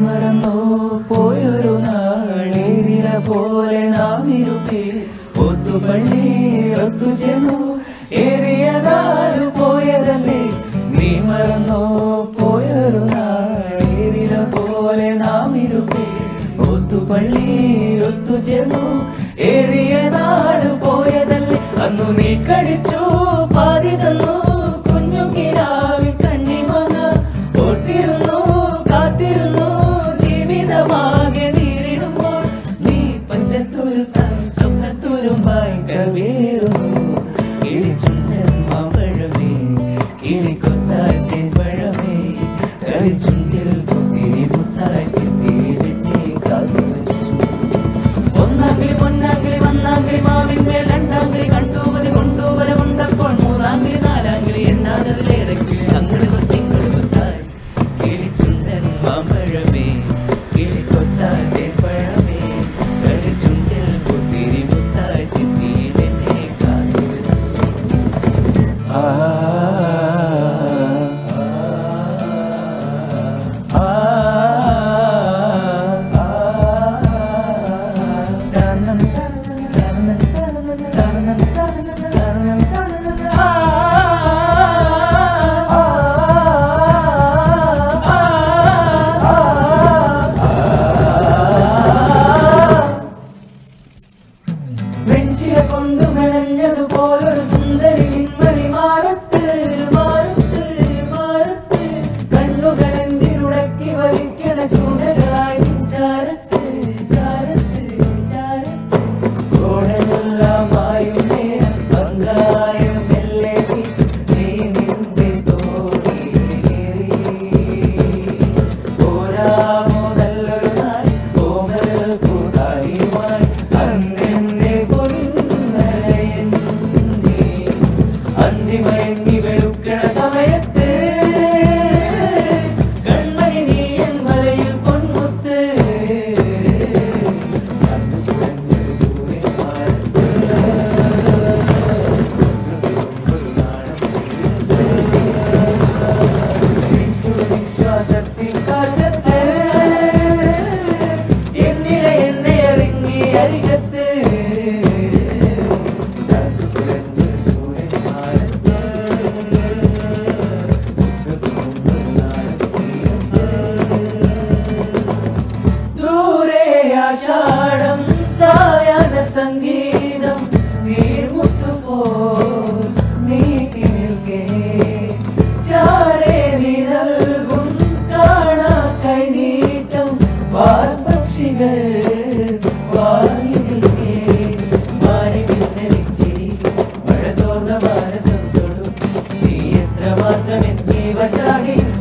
മറന്നോ പോയൊരു നാളേരില പോലെ നാം ഇരുപേ ഒത്തുപള്ളി ഒത്തുചെന്നു ഏറിയ നാട് പോയതല്ലേ നീ മറന്നോ പോയൊരു നാളേരില പോലെ നാം ഇരുപേ ഒത്തുപള്ളി ഒത്തുചെന്നു ഏറിയ നാട് പോയതല്ലേ അന്നു നീ കടിച്ചു പാതി തന്നു കുഞ്ഞു കിരാവിൽ കണ്ണിമങ്ങ ഓർത്തിരുന്നു കാത്തിരുന്നു ജീവിതമാകെ നേരിടുമ്പോൾ നീ പഞ്ചത്തൂരു സ്വപ്നത്തൂരുമായി കവേറുന്നു കിളിച്ചുണ്ടൻ മാമ്പഴമേ കിളിക്കൊത്താറ്റിൻ പഴമേ കരിച്ചുണ്ടിൽ കുത്തിരി മുത്തായി ചിപ്പിയിലെ കാത്തു വെച്ചു ഒന്നാങ്കിളി പൊന്നാങ്കിളി വന്നാങ്കിളി മാവിന്മേൽ രണ്ടാങ്കിളി കണ്ടൂവത് കൊണ്ടുവര കൊണ്ടപ്പോൾ മൂന്നാങ്കിളി നാലാങ്കിളി എണ്ണാതതിലേറെക്കിളി അങ്ങട് കൊത്തിങ്ങട് കൊത്തായി കിളിച്ചുണ്ടൻ മാമ്പഴമേ കിളിക്കൊത്താതെ പഴമേ കരിച്ചുണ്ടിൽ കുത്തിരി മുത്തായി ചിപ്പിയിലെ കാത്തു വെച്ചു ആ ആ വെൺശില കൊണ്ടു മെനഞ്ഞതുപോലൊരു സുന്ദരി നിൻമണി മാറത്ത് മാറത്ത് മാറത്ത് കണ്ണുകളെന്തിനുടക്കി വലിക്കണ ചൂടകളായി ചാരത്ത് ചാരത്ത് ചാരത്ത് ഓടനെല്ലാം മായുന്നേ പങ്കായം മെല്ലെ വീശി നീ നിന്റെ തോണിയേറി പോരാമോ നല്ലൊരു നാൾ കോമൽ കൂടായുമായി അങ്ങനെ പൊന്നലയന്നി അന്തിമയങ്ങി വെളുക്കണ സമയത്ത് കൺമണി നീ എൻ മലയിൽ പൊന്മുത്ത് വിശ്വാസത്തിൻ കാറ്റത്ത് എന്നിലെ എന്നെ ഇറങ്ങി അരികത്ത് ദൂരെ ആഷാഢം സായാഹ്ന സംഗീതം നീർമുത്തുപോൽ നീട്ടി നിൽക്കേ ചാരേ നീ നൽകും കാണാ കൈനീട്ടം വാൽപക്ഷികൾ വാങ്ങി നിൽക്കേ മാറി പിന്നലിച്ചിരി മഴ തോർന്ന മാനസം തൊടും നീ എത്രമാത്രം എൻ ജീവശാഖയിൽ